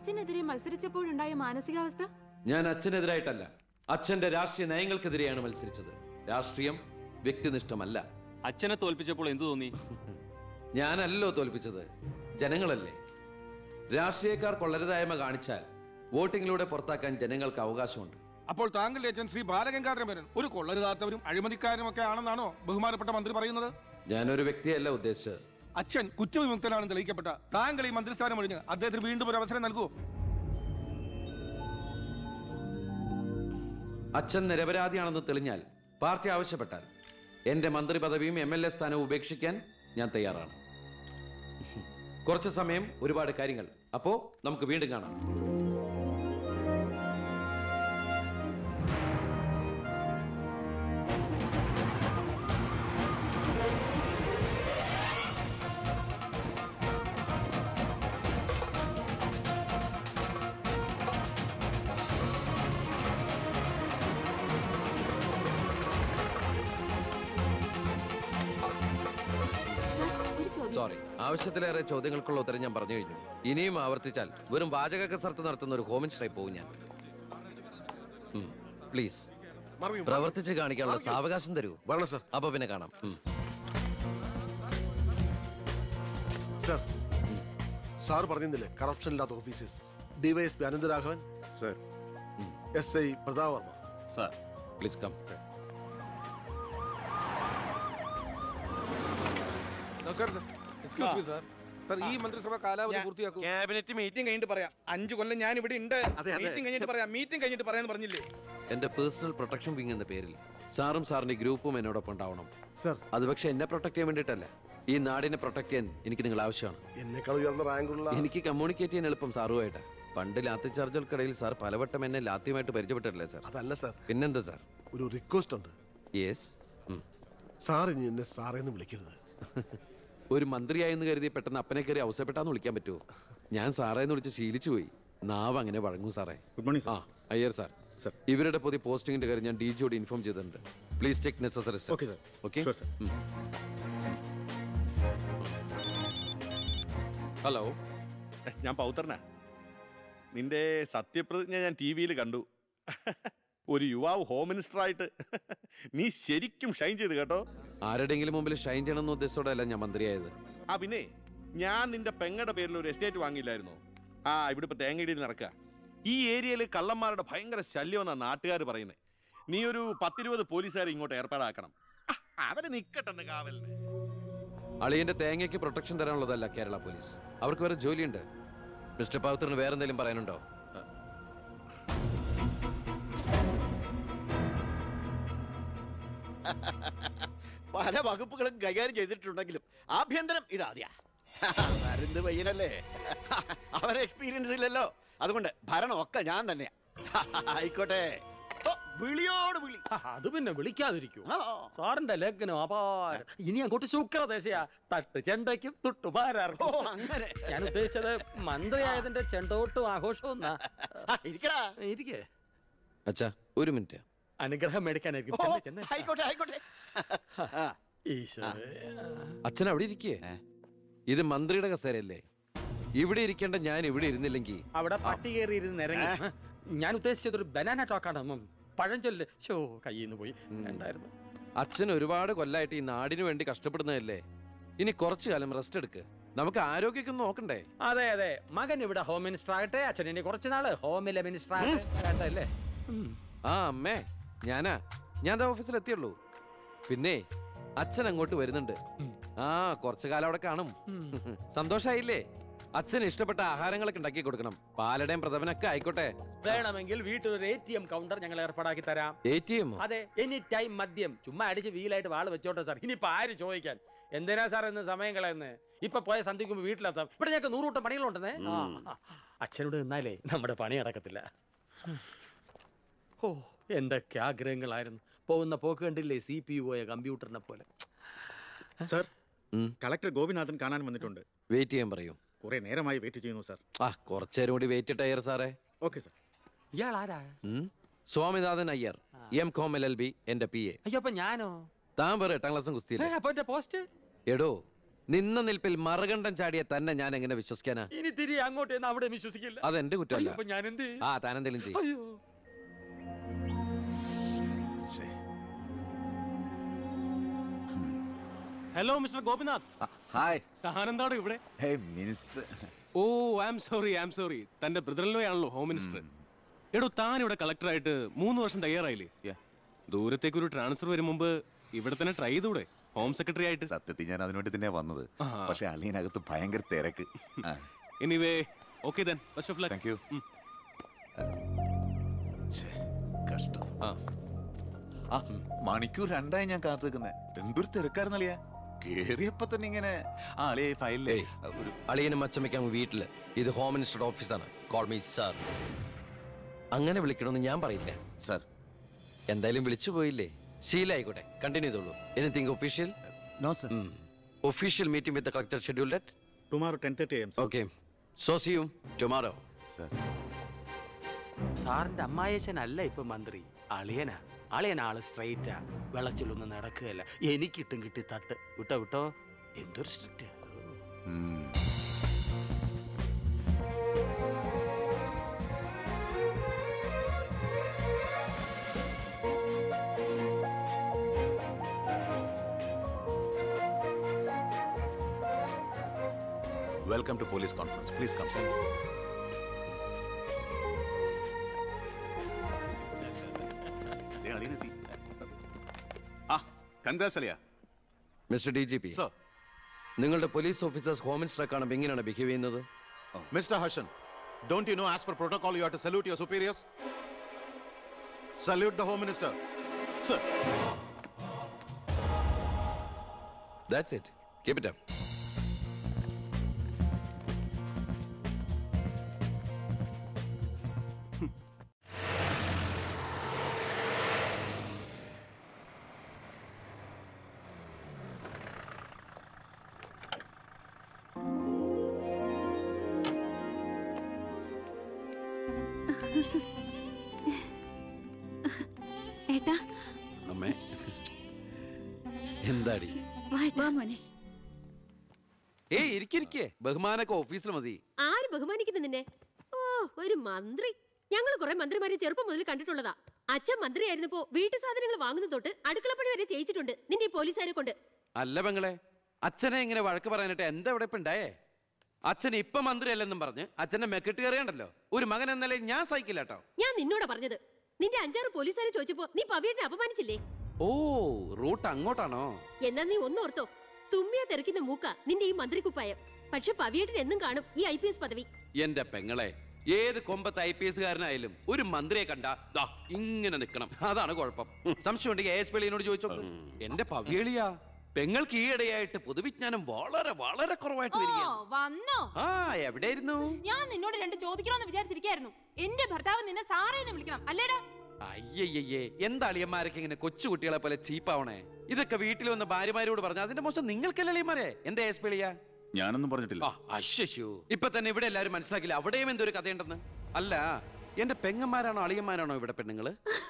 അച്ഛനെതിരെ മത്സരിച്ചപ്പോഴുണ്ടായ മാനസികാവസ്ഥ ഞാൻ അച്ഛനെതിരായിട്ടല്ല അച്ഛന്റെ രാഷ്ട്രീയ നയങ്ങൾക്കെതിരെയാണ് മത്സരിച്ചത് രാഷ്ട്രീയം വ്യക്തിനിഷ്ഠമല്ല അച്ഛനെ തോൽപ്പിച്ചപ്പോൾ എന്തു തോന്നി ഞാനല്ലോ തോൽപ്പിച്ചത് ജനങ്ങളല്ലേ രാഷ്ട്രീയക്കാർ കൊള്ളരുതായ്മ കാണിച്ചാൽ വോട്ടിങ്ങിലൂടെ പുറത്താക്കാൻ ജനങ്ങൾക്ക് അവകാശമുണ്ട് അപ്പോൾ താങ്കളുടെ അച്ഛൻ ശ്രീ ബാലഗംഗാധരമേനൻ ഒരു കൊള്ളരുതാത്തവരും അഴിമതിക്കാരും ഒക്കെ ആണെന്നാണോ ബഹുമാനപ്പെട്ട മന്ത്രി പറയുന്നത് ഞാനൊരു വ്യക്തിയല്ല ഉദ്ദേശിച്ചത് അച്ഛൻ കുറ്റവിമുക്തനാണെന്ന് തെളിയിക്കപ്പെട്ട താങ്കൾ ഈ മന്ത്രിസ്ഥാനം ഒഴിഞ്ഞ് അദ്ദേഹത്തിന് വീണ്ടും ഒരു അവസരം നൽകുമോ അച്ഛൻ നിരപരാധിയാണെന്ന് തെളിഞ്ഞാൽ പാർട്ടി ആവശ്യപ്പെട്ടാൽ എന്റെ മന്ത്രി പദവിയും എം എൽ എ സ്ഥാനവും ഉപേക്ഷിക്കാൻ ഞാൻ തയ്യാറാണ് കുറച്ച് സമയം ഒരുപാട് കാര്യങ്ങൾ അപ്പോ നമുക്ക് വീണ്ടും കാണാം സർ ഒരു ചോദ്യം സോറി ആവശ്യത്തിലേറെ ചോദ്യങ്ങൾക്കുള്ള ഉത്തരം ഞാൻ പറഞ്ഞു കഴിഞ്ഞു ഇനിയും ആവർത്തിച്ചാൽ വെറും വാചക കസർത്ത് നടത്തുന്ന ഒരു ഹോമിനിസ്റ്ററായി പോകും ഞാൻ പ്ലീസ് പ്രവർത്തിച്ച് കാണിക്കാനുള്ള സാവകാശം തരൂ വരണം സർ അപ്പൊ പിന്നെ കാണാം ഉം. സർ സാർ പറഞ്ഞിരുന്നില്ലേ കറപ്ഷൻ ഇല്ലാത്ത officers DYSP Anantharaghavan sir S I Pratap Varma sir please come നമസ്കാരം sir excuse me sir sir ഈ മന്ത്രിസഭ കാലാവധി പൂർത്തിയാക്കൂ ക്യാബിനറ്റ് മീറ്റിംഗ് കഴിഞ്ഞിട്ട് പറയാം അഞ്ചു കൊല്ലം ഞാൻ ഇവിടെ ഉണ്ട് മീറ്റിംഗ് കഴിഞ്ഞിട്ട് പറയാം മീറ്റിംഗ് കഴിഞ്ഞിട്ട് പറയാന്ന് പറഞ്ഞില്ലേ എന്റെ പേഴ്സണൽ പ്രൊട്ടക്ഷൻ വിങ് എന്ന പേരിൽ സാറും സാറിന്റെ ഗ്രൂപ്പും എന്നോടൊപ്പം ഉണ്ടാവണം സർ അത് പക്ഷെ എന്നെ പ്രൊട്ടക്ട് ചെയ്യാൻ വേണ്ടിയിട്ടല്ല ഈ നാടിനെ പ്രൊട്ടക്ട് ചെയ്യാൻ എനിക്ക് നിങ്ങൾ ആവശ്യമാണ് എന്നെക്കാൾ ഉയർന്ന റാങ്കുള്ള എനിക്ക് കമ്മ്യൂണിക്കേറ്റ് ചെയ്യാൻ എളുപ്പം സാറുമായിട്ട് പണ്ട് ലാത്തി ചാർജുകൾക്കിടയിൽ സാർ പലവട്ടം എന്നെ ലാത്തിയുമായിട്ട് പരിചയപ്പെട്ടിട്ടില്ലേ സാർ അതല്ല സർ പിന്നെന്താ സാർ ഒരു റിക്വസ്റ്റ് ഉണ്ട് യെസ് സാർ ഇനി എന്നെ സാറേന്ന് വിളിക്കരുത് ഒരു മന്ത്രിയായെന്ന് കരുതി പെട്ടെന്ന് അപ്പനെ കയറി അവസരപ്പെട്ടാന്ന് വിളിക്കാൻ പറ്റുമോ ഞാൻ സാറേന്ന് വിളിച്ച് ശീലിച്ചു പോയി നാവ് അങ്ങനെ വഴങ്ങും സാറേ ഗുഡ് മോർണിംഗ് ആ അയ്യർ സാർ സർ. ഇവരുടെ പുതിയ പോസ്റ്റിംഗിന്റെ കാര്യം ഞാൻ ഡി ജിയോട് ഇൻഫോം ചെയ്തിട്ടുണ്ട് please take necessary Okay, sir. Okay Sure, sir. Hello ഞാൻ പൗത്രനാ നിന്റെ സത്യപ്രതിജ്ഞ ഞാൻ ടി വിയിൽ കണ്ടു ഒരു യുവാവ് ഹോം മിനിസ്റ്ററായിട്ട് നീ ശരിക്കും ഷൈൻ ചെയ്ത് കേട്ടോ ആരുടെയെങ്കിലും മുമ്പിൽ ഷൈൻ ചെയ്യണമെന്ന ഉദ്ദേശത്തോടെയല്ല ഞാൻ മന്ത്രിയായത് ആ പിന്നെ ഞാൻ നിന്റെ പെങ്ങടെ പേരിൽ ഒരു എസ്റ്റേറ്റ് വാങ്ങിയില്ലായിരുന്നോ ആ ഇവിടെ ഇപ്പൊ തേങ്ങയിടിയിൽ നടക്കുക ഈ ഏരിയയിൽ കള്ളന്മാരുടെ ഭയങ്കര ശല്യമെന്നാ നാട്ടുകാർ പറയുന്നത് നീ ഒരു പത്തിരുപത് പോലീസുകാരെ ഇങ്ങോട്ട് ഏർപ്പാടാക്കണം ആ, അവര് നിക്കട്ടെന്ന് കാവലിന് അളിയന്റെ തേങ്ങയ്ക്ക് പ്രൊട്ടക്ഷൻ തരാനുള്ളതല്ല കേരള പോലീസ് അവർക്ക് വേറെ ജോലിയുണ്ട് മിസ്റ്റർ പവിത്രന് വേറെ എന്തെങ്കിലും പറയാനുണ്ടോ പല വകുപ്പുകളും കൈകാര്യം ചെയ്തിട്ടുണ്ടെങ്കിലും ആഭ്യന്തരം ഇതാദ്യ മരുന്ന് പയ്യനല്ലേ അവന് എക്സ്പീരിയൻസ് ഇല്ലല്ലോ അതുകൊണ്ട് ഭരണം ഒക്കെ ഞാൻ തന്നെയാ ആയിക്കോട്ടെ ഓ, വിളിയോട് വിളി അത് പിന്നെ വിളിക്കാതിരിക്കൂ ആ. സാറിന്റെ ലഗ്നം അപാരം ഇനി അങ്ങോട്ട് ശുക്രദേശയാ തട്ട് ചെണ്ടയ്ക്കും തുട്ടു ഓ പാരാർക്കും അങ്ങനെ ഞാൻ ഉദ്ദേശിച്ചത് മന്ത്രിയായതിന്റെ ചെണ്ടോട്ടും ആഘോഷവും എന്നാ. ആ, ഇരിക്കടാ ഇരിക്കേ അച്ഛാ ഒരു മിനിറ്റ് അനുഗ്രഹം മേടിക്കാനായിരിക്കും ഓ, ചെന്നേ, ചെന്നേ. ആയിക്കോട്ടെ ആയിക്കോട്ടെ ആ, ഈശോയെ. അച്ഛൻ അവിടെ ഇരിക്കേ ഇത് മന്ത്രിയുടെ കസേരയല്ലേ ഇവിടെ ഇരിക്കേണ്ട ഞാൻ ഇവിടെ ഇരുന്നില്ലെങ്കിൽ അവിടെ പട്ടി കയറി ഇരുന്ന് ഇറങ്ങി ഞാൻ ഉദ്ദേശിച്ചത് ഒരു ബനാന ടോക്കാണ് ഉം. പഴഞ്ചൊല്ല് ഷോ കയ്യിൽ നിന്ന് പോയി ഉണ്ടായിരുന്നു അച്ഛൻ ഒരുപാട് കൊല്ലായിട്ട് ഈ നാടിനു വേണ്ടി കഷ്ടപ്പെടുന്നതല്ലേ ഇനി കുറച്ചു കാലം റെസ്റ്റ് എടുക്ക് നമുക്ക് ആരോഗ്യമൊക്കെ ഒന്ന് നോക്കണ്ടേ അതെ അതെ മകൻ ഇവിടെ ഹോം മിനിസ്റ്റർ ആകട്ടെ അച്ഛൻ ഇനി കുറച്ച് നാള് ഹോമിലെ മിനിസ്റ്റർ ആകട്ടെ വേണ്ടല്ലേ ഉം. ആ അമ്മേ ഞാനാ ഞാൻ ദാ ഓഫീസിൽ എത്തിയുള്ളൂ പിന്നെ അച്ഛൻ അങ്ങോട്ട് വരുന്നുണ്ട് ആ കുറച്ചു കാലം അവിടെ കാണും സന്തോഷായില്ലേ അച്ഛൻ ഇഷ്ടപ്പെട്ട ആഹാരങ്ങളൊക്കെ ഉണ്ടാക്കി കൊടുക്കണം പാലടയും പ്രഥമനൊക്കെ ആയിക്കോട്ടെ വേണമെങ്കിൽ വീട്ടിൽ ഒരു എ ടി എം കൗണ്ടർ ഞങ്ങൾ ഏർപ്പാടാക്കി തരാം എ ടി എം അതെ എനി ടൈം മദ്യം ചുമ്മാ അടിച്ച് വീലായിട്ട് വാള് വെച്ചോട്ടെ സാർ ഇനിയിപ്പോ ആര് ചോദിക്കാൻ എന്തിനാ സാർ എന്ന് സമയം കളയുന്നത് ഇപ്പൊ പോയ സന്ധിക്കുമ്പോ വീട്ടിലെത്താം ഇവിടെ ഞങ്ങൾക്ക് നൂറുകൂട്ടം പണികളുണ്ടെന്നേ ആ. അച്ഛനോട് നിന്നാലേ നമ്മുടെ പണി നടക്കത്തില്ല ഓ എന്തൊക്കെ ആഗ്രഹങ്ങളായിരുന്നു പോകുന്ന പോക്ക് കണ്ടില്ലേ സി പി യു പോയ കമ്പ്യൂട്ടറിനെ പോലെ സർ കളക്ടർ ഗോപിനാഥൻ കാണാൻ വന്നിട്ടുണ്ട് വെയിറ്റ് ചെയ്യാൻ പറയൂ കുറെ നേരമായി വെയിറ്റ് ചെയ്യുന്നു സർ ആ കുറച്ചേരം കൂടി വെയിറ്റ് ടയർ സാറേ ഓക്കെ സർ ഇയാൾ ആരാ ഉം. Swaminathan Iyer M com L L B എന്റെ പി എ അയ്യോ അപ്പൊ ഞാനോ താൻ വേറെ എട്ടാം ക്ലാസ്സും ഏ, കുസ്തിയില്ലേ അപ്പൊ എന്റെ പോസ്റ്റ് എടോ നിന്ന നിൽപ്പിൽ മറുകണ്ഠം ചാടിയ തന്നെ ഞാൻ എങ്ങനെ വിശ്വസിക്കാനാ ഇനി തിരി അങ്ങോട്ട് എന്ന് അവിടെ വിശ്വസിക്കില്ല അതെന്റെ കുറ്റമല്ല അപ്പൊ ഞാൻ എന്ത് ആ താനെന്തെങ്കിലും ചെയ്യും അയ്യോ ഹലോ മിസ്റ്റർ ഗോപിനാഥ് ഹായ് താനെന്താണ് ഇവിടെ hey minister oh I am sorry I am sorry തന്റെ ബ്രദറിലോ ആണല്ലോ ഹോം മിനിസ്റ്റർ എടോ താൻ ഇവിടെ കളക്ടറായിട്ട് മൂന്ന് വർഷം തയ്യാറായില്ലേ Yeah. ദൂരത്തേക്ക് ഒരു ട്രാൻസ്ഫർ വരും മുമ്പ് ഇവിടെ തന്നെ ട്രൈ ചെയ്തൂടെ ഹോം സെക്രട്ടറി ആയിട്ട് സത്യത്തിൽ ഞാൻ അതിനുവേണ്ടി തന്നെ വന്നത് ആ. പക്ഷെ അളിയനകത്ത് ഭയങ്കര തിരക്ക് anyway okay then best of luck thank you കഷ്ടം ആ ആ മണിക്കൂർ രണ്ടായി ഞാൻ കാത്തു നിൽക്കുന്നത് എന്തൊരു തിരക്കായിരുന്നളിയാ കേറിയപ്പോ തന്നെ ഇങ്ങനെ ആ അളിയെ ഫയലിലേ ഏയ് അളിയനും അച്ചമ്മയ്ക്കും വീട്ടില് ഇത് ഹോം മിനിസ്റ്ററുടെ ഓഫീസാണ് കോൾ മീ സാർ അങ്ങനെ വിളിക്കണമെന്ന് ഞാൻ പറയില്ല സർ എന്തായാലും വിളിച്ചു പോയില്ലേ ശീലായിക്കോട്ടെ കണ്ടിന്യൂ ചെയ്തോളൂ anything official no sir official meeting with collector schedule date tomorrow ten thirty AM okay so see you tomorrow sir സാറിന്റെ അമ്മായച്ചനല്ല ഇപ്പൊ മന്ത്രി അളിയനാ അളിയൻ ആള് സ്ട്രൈറ്റാ വെള്ളച്ചിലൊന്നും നടക്കുകയല്ല എനിക്കിട്ടും കിട്ടി തട്ട് വിട്ടോ വിട്ടോ എന്തൊരു strict welcome to police conference please come sir ആ കൺഗ്രാസ് അളിയ mister D G P sir നിങ്ങളുടെ പോലീസ് ഓഫീസേഴ്സ് ഹോം മിനിസ്റ്ററെ കാണുമ്പോൾ എങ്ങനെയാണ് ബിഹേവ് ചെയ്യുന്നത് Mr. Harshan, don't you know as per protocol you have to salute your superiors? Salute the Home Minister. Sir that's it keep it up ഏട്ടാ അമ്മേ എന്താടി വാ മോനെ ഏയ് ഇരിക്കിരിക്കേ ബഹുമാനൊക്കെ ഓഫീസിൽ മതി ആര് ബഹുമാനിക്കുന്നു നിന്നെ ഓ ഒരു മന്ത്രി ഞങ്ങൾ കുറെ മന്ത്രിമാരെ ചെറുപ്പം മുതൽ കണ്ടിട്ടുള്ളതാ അച്ഛൻ മന്ത്രിയായിരുന്നപ്പോ വീട്ടു സാധനങ്ങൾ വാങ്ങുന്ന തൊട്ട് അടുക്കളപ്പണി വരെ ചെയ്യിച്ചിട്ടുണ്ട് നിന്റെ ഈ പോലീസുകാരെ കൊണ്ട് അല്ല പെങ്ങളെ അച്ഛനെ ഇങ്ങനെ വഴക്ക് പറയാനായിട്ട് എന്താ ഇവിടെ ഇപ്പൊ ഉണ്ടായേ അച്ഛൻ ഇപ്പൊ മന്ത്രിയല്ലെന്നും പറഞ്ഞ് അച്ഛന്റെ മെക്കിട്ട് കയറിയണ്ടല്ലോ ഒരു മകൻ എന്ന നിലയിൽ ഞാൻ സഹിക്കില്ല കേട്ടോ ഞാൻ നിന്നോടാ പറഞ്ഞത് നിന്റെ അഞ്ചാറ് പോലീസുകാരെ ചോദിച്ചപ്പോ നീ പവിയനെ അപമാനിച്ചില്ലേ ഓ റൂട്ട് അങ്ങോട്ടാണോ എന്നാ നീ ഒന്നോർത്തോ തുമ്മിയ തെറിക്കുന്ന മൂക്ക നിന്റെ ഈ മന്ത്രിക്കുപ്പായം പക്ഷെ പവിയേട്ടൻ എന്നും കാണും ഈ ഐ പി എസ് പദവി എന്റെ പെങ്ങളെ ഏത് കൊമ്പത്ത് ഐ പി എസ്കാരനായാലും ഒരു മന്ത്രിയെ കണ്ട ദാ ഇങ്ങനെ നിൽക്കണം അതാണ് കുഴപ്പം സംശയം ഉണ്ടെങ്കിൽ എ എസ് പെളിയനോട് ചോദിച്ചോക്ക് എന്റെ പവിയളിയാ പെങ്ങൾക്ക് ഈയിടെയായിട്ട് പൊതുവിജ്ഞാനം വളരെ വളരെ കുറവായിട്ട് വരിക വന്നോ ആ എവിടെയായിരുന്നു ഞാൻ നിന്നോട് രണ്ട് ചോദിക്കണമെന്ന് വിചാരിച്ചിരിക്കായിരുന്നു എന്റെ ഭർത്താവ് നിന്നെ സാറേന്ന് വിളിക്കണം അല്ലേടാ അയ്യയ്യേ എന്താ അളിയന്മാരൊക്കെ ഇങ്ങനെ കൊച്ചു കുട്ടികളെ പോലെ ചീപ്പാവണേ ഇതൊക്കെ വീട്ടിൽ വന്ന ഭാര്യമാരോട് പറഞ്ഞു അതിന്റെ മോശം നിങ്ങൾക്കല്ലേ അളിയന്മാരെ എന്താ എസ് പിളിയാ ഞാനൊന്നും പറഞ്ഞിട്ടില്ല അശ്ശോ ഇപ്പൊ തന്നെ ഇവിടെ എല്ലാരും മനസ്സിലാക്കില്ല അവിടെയും എന്തൊരു കഥയുണ്ടെന്ന് അല്ല എന്റെ പെങ്ങന്മാരാണോ അളിയന്മാരാണോ ഇവിടെ പെണ്ണുങ്ങള്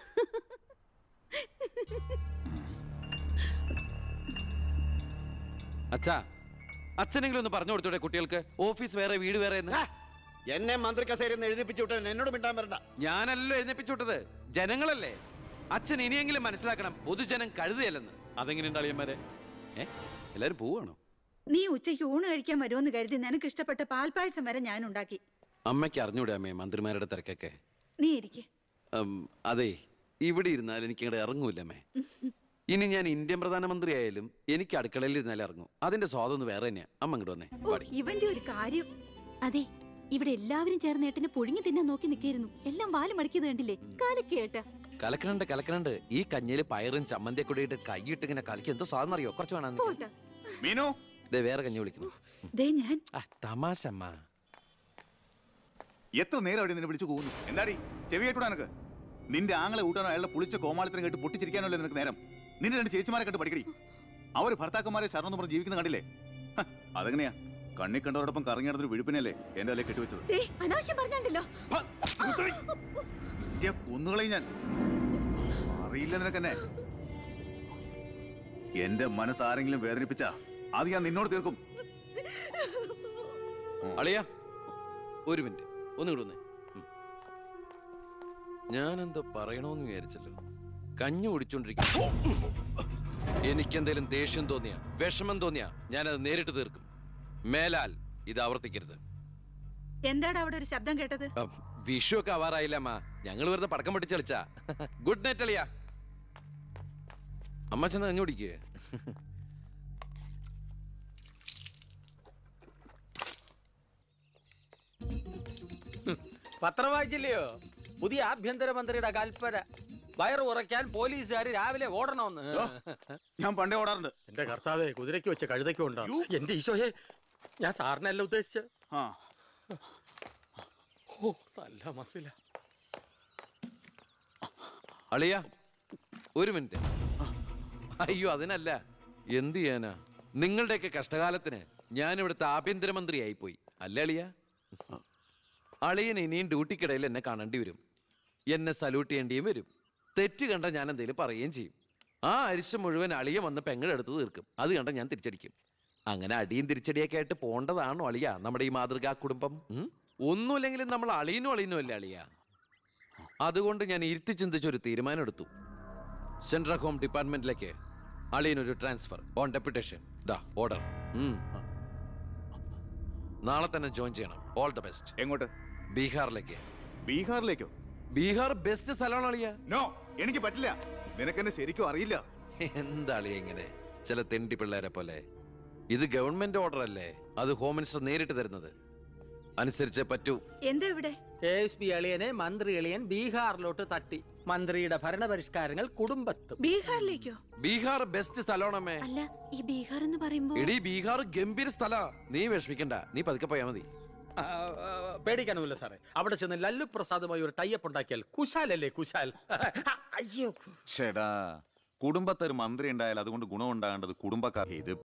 അച്ഛാ അച്ഛനെങ്കിലും ഒന്ന് പറഞ്ഞു കൊടുത്തൂടെ കുട്ടികൾക്ക് ഓഫീസ് വേറെ വീട് വേറെ എന്ന് എന്നെ മന്ത്രി കസേരന്ന് എഴുതിപ്പിച്ചു വിട്ട എന്നോട് മിണ്ടാൻ വരണ്ട ഞാനല്ലോ എഴുന്നേപ്പിച്ചു വിട്ടത് ജനങ്ങളല്ലേ അച്ഛൻ ഇനിയെങ്കിലും മനസ്സിലാക്കണം പൊതുജനം കഴുതയല്ലെന്ന് അതെങ്ങനെയുണ്ട് അളിയന്മാരെ ഏ എല്ലാരും പോവാണോ നീ ഉച്ചയ്ക്ക് ഊണ് കഴിക്കാൻ വരുമെന്ന് കരുതി നിനക്ക് ഇഷ്ടപ്പെട്ട പാൽപ്പായസം വരെ ഞാൻ ഉണ്ടാക്കി അമ്മയ്ക്ക് അറിഞ്ഞൂടെ അമ്മേ മന്ത്രിമാരുടെ തിരക്കൊക്കെ നീ ഇരിക്കെ ഉം, അതെ ഇവിടെ ഇരുന്നാൽ എനിക്ക് ഇങ്ങോട്ട് ഇറങ്ങൂല അമ്മേ ഇനി ഞാൻ ഇന്ത്യൻ പ്രധാനമന്ത്രി ആയാലും എനിക്ക് അടുക്കളയിൽ ഇരുന്നാലേ ഇറങ്ങും അതിന്റെ സ്വാദം വേറെ തന്നെയാ അമ്മ ഇങ്ങോട്ട് വന്നേ പാടി ഇവന്റെ ഒരു കാര്യം അതെ ഇവിടെ എല്ലാവരും ചേർന്ന് ഏട്ടനെ പൊഴുങ്ങി തിന്നാൻ നോക്കി നിൽക്കായിരുന്നു എല്ലാം വാല് മടക്കിയത് കണ്ടില്ലേ കാലൊക്കെ ഏട്ടാ കലക്കണുണ്ട് കലക്കണുണ്ട് ഈ കഞ്ഞില് പയറും ചമ്മന്തിയൊക്കെ കൂടിയിട്ട് കൈയിട്ട് ഇങ്ങനെ കലക്കി എന്തോ സാധനം അറിയോ കുറച്ച് വേണം പോട്ടെ മീനു ദേ വേറെ കഞ്ഞി വിളിക്കുന്നു ദേ ഞാൻ ആ തമാശ അമ്മ എത്ര നേരം അവിടെ നിന്നെ വിളിച്ചു പോകുന്നു എന്താടി ചെവി കേട്ടൂടാ നിനക്ക് നിന്റെ ആങ്ങളെ കൂട്ടാനോ അയാളുടെ പുളിച്ച കോമാളിത്തരം കേട്ട് പൊട്ടിച്ചിരിക്കാനല്ലേ നിനക്ക് നേരം നിന്റെ രണ്ട് ചേച്ചിമാരെ കണ്ട് പഠിക്കടി അവർ ഭർത്താക്കന്മാരെ ശരണം എന്ന് പറഞ്ഞ് ജീവിക്കുന്ന കണ്ടില്ലേ ഹ, അതെങ്ങനെയാ കണ്ണി കണ്ടവരോടൊപ്പം കറങ്ങി നടന്നൊരു വിഴുപ്പിനല്ലേ എന്റെ അല്ലേ കെട്ടിവെച്ചത് ദേ അനാവശ്യം പറഞ്ഞാണ്ടല്ലോ കുന്നുകളെയും ഞാൻ അറിയില്ല നിനക്കെന്നെ എന്റെ മനസ്സ് ആരെങ്കിലും വേദനിപ്പിച്ച അത് ഞാൻ നിന്നോട് തീർക്കും അളിയ ഒരു മിനിറ്റ് ഒന്ന് കിടന്നേ ഞാനെന്തോ പറയണോന്ന് വിചാരിച്ചല്ലോ കഞ്ഞു കുടിച്ചോണ്ടിരിക്കും എനിക്കെന്തേലും ദേഷ്യം തോന്നിയ വിഷമം തോന്നിയ ഞാനത് നേരിട്ട് തീർക്കും മേലാൽ ഇത് ആവർത്തിക്കരുത് എന്താടാ അവിടെ ഒരു ശബ്ദം കേട്ടത് അം, വിഷു ഒക്കെ ആവാറായില്ല അമ്മ ഞങ്ങൾ വെറുതെ പടക്കം പൊട്ടിച്ച് കളിച്ചാ ഗുഡ് നൈറ്റ് അളിയ അമ്മ ചെന്ന് കഞ്ഞു കുടിക്കേ പത്രം വായിച്ചില്ലയോ പുതിയ ആഭ്യന്തരമന്ത്രിയുടെ കൽപ്പന വയറ് ഉറയ്ക്കാൻ പോലീസുകാർ രാവിലെ ഓടണമെന്ന് ഞാൻ പണ്ടേ ഓടാറുണ്ട് എന്റെ കർത്താവേ കുതിരയ്ക്ക് വെച്ച കഴുതയ്ക്കും ഉണ്ടോ എന്റെ ഈശോയെ ഞാൻ സാറിനല്ല ഉദ്ദേശിച്ചത് ആ ഓ നല്ല മസില അളിയ ഒരു മിനിറ്റ് അയ്യോ അതിനല്ല എന്ത് ചെയ്യാനാ നിങ്ങളുടെയൊക്കെ കഷ്ടകാലത്തിന് ഞാൻ ഇവിടുത്തെ ആഭ്യന്തരമന്ത്രിയായി പോയി അല്ലേ അളിയ അളിയൻ ഇനിയും ഡ്യൂട്ടിക്കിടയിൽ എന്നെ കാണേണ്ടി വരും എന്നെ സല്യൂട്ട് ചെയ്യേണ്ടിയും വരും തെറ്റ് കണ്ട ഞാൻ എന്തെങ്കിലും പറയുകയും ചെയ്യും ആ അരിശം മുഴുവൻ അളിയ വന്ന് പെങ്ങളെടുത്ത് തീർക്കും അത് കണ്ട ഞാൻ തിരിച്ചടിക്കും അങ്ങനെ അടിയും തിരിച്ചടിയൊക്കെ ആയിട്ട് പോണ്ടതാണോ അളിയ നമ്മുടെ ഈ മാതൃകാ കുടുംബം ഉം? ഒന്നുമില്ലെങ്കിലും നമ്മൾ അളിയനും അളിയനും അല്ലേ അളിയ അതുകൊണ്ട് ഞാൻ ഇരുത്തി ചിന്തിച്ച ഒരു തീരുമാനം എടുത്തു സെൻട്രൽ ഹോം ഡിപ്പാർട്ട്മെന്റിലേക്ക് അളിയനൊരു ട്രാൻസ്ഫർ ഓൺ ഡെപ്യൂട്ടേഷൻ ദാ ഓർഡർ നാളെ തന്നെ ജോയിൻ ചെയ്യണം ഓൾ ദ ബെസ്റ്റ് എങ്ങോട്ട് ബീഹാറിലേക്ക് ബീഹാറിലേക്കോ ബീഹാർ ബെസ്റ്റ് സ്ഥലമാണ് അളിയ നോ എനിക്ക് പറ്റില്ല നിനക്കെന്നെ ശരിക്കും അറിയില്ല എന്താ അളിയ ഇങ്ങനെ ചില തെണ്ടി പിള്ളേരെ പോലെ ഇത് ഗവൺമെന്റ് ഓർഡർ അല്ലേ അത് ഹോം മിനിസ്റ്റർ നേരിട്ട് തരുന്നത് അനുസരിച്ചേ പറ്റൂ എന്താ ഇവിടെ എ എസ് പി അളിയനെ മന്ത്രി അളിയൻ ബീഹാറിലോട്ട് തട്ടി മന്ത്രിയുടെ ഭരണപരിഷ്കാരങ്ങൾ കുടുംബത്തും ബീഹാറിലേക്കോ ബീഹാർ ബെസ്റ്റ് സ്ഥലമാണമ്മേ അല്ല ഈ ബീഹാർ എന്ന് പറയുമ്പോ എടി ബീഹാർ ഗംഭീര സ്ഥല നീ വിഷമിക്കണ്ട നീ പതുക്കെ പോയാ മതി ആ, ആ, പേടിക്കാനൊന്നുമില്ല സാറേ അവിടെ ചെന്ന് ലല്ലു പ്രസാദുമായി ഒരു ടൈപ്പ് ഉണ്ടാക്കിയാൽ കുശാലല്ലേ കുശാൽ അയ്യോ ചേടാ കുടുംബത്തൊരു മന്ത്രി ഉണ്ടായാൽ അതുകൊണ്ട് ഗുണം ഉണ്ടാകേണ്ടത് കുടുംബക്കാർ ഇത്